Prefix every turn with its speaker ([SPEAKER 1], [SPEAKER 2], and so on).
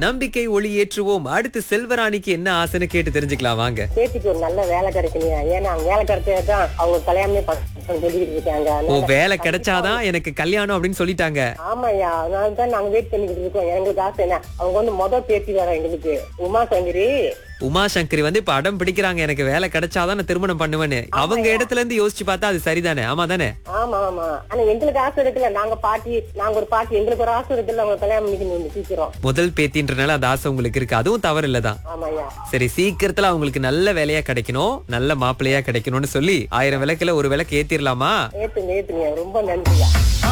[SPEAKER 1] நம்பிக்கை ஒளி ஏற்றுவோம் அடுத்து செல்வராணிக்கு என்ன ஆசைன்னு கேட்டு தெரிஞ்சுக்கலாம் வாங்க
[SPEAKER 2] பேத்திக்கு ஒரு நல்ல வேலை கிடைக்கலையா ஏன்னா அவங்க வேலை கிடைச்சதான் அவங்க கல்யாணமே பண்ண சொல்லிக்கிட்டு இருக்காங்க
[SPEAKER 1] ஓ
[SPEAKER 2] அதனால-
[SPEAKER 1] வேலை கிடைச்சாதான் எனக்கு கல்யாணம் அப்படின்னு சொல்லிட்டாங்க
[SPEAKER 2] ஆமாய்யா அதனால தான் நாங்க வெயிட் பண்ணிக்கிட்டு இருக்கோம் எங்களுக்கு ஆசை என்ன அவங்க வந்து மொதல் பேத்தி வர எங்களுக்கு உமா சங்கரி
[SPEAKER 1] உமா சங்கரி வந்து இப்ப அடம் பிடிக்கிறாங்க எனக்கு வேலை கிடைச்சாதான் நான் திருமணம் பண்ணுவேன்னு அவங்க இடத்துல இருந்து யோசிச்சு பார்த்தா அது சரிதானே ஆமா தானே
[SPEAKER 2] ஆமா ஆமா ஆனா எங்களுக்கு ஆசை இருக்குல்ல நாங்க பாட்டி நாங்க ஒரு பாட்டி எங்களுக்கு ஒரு ஆசை இருக்குல்ல அவங்க கல்யாணம் பண்ணிக்கணும் சீக்கிரம்
[SPEAKER 1] முதல் பேத்தின்றனால அந்த ஆசை உங்களுக்கு இருக்கு அதுவும் தவறு இல்லதான்
[SPEAKER 2] ஆமாய்யா
[SPEAKER 1] சரி சீக்கிரத்துல அவங்களுக்கு நல்ல வேலையா கிடைக்கணும் நல்ல மாப்பிள்ளையா கிடைக்கணும்னு சொல்லி ஆயிரம் விளக்குல ஒரு விளக்கு ஏத்திரலாமா
[SPEAKER 2] ஏத்துங்க ஏத்துங்க ரொம்ப நன்றியா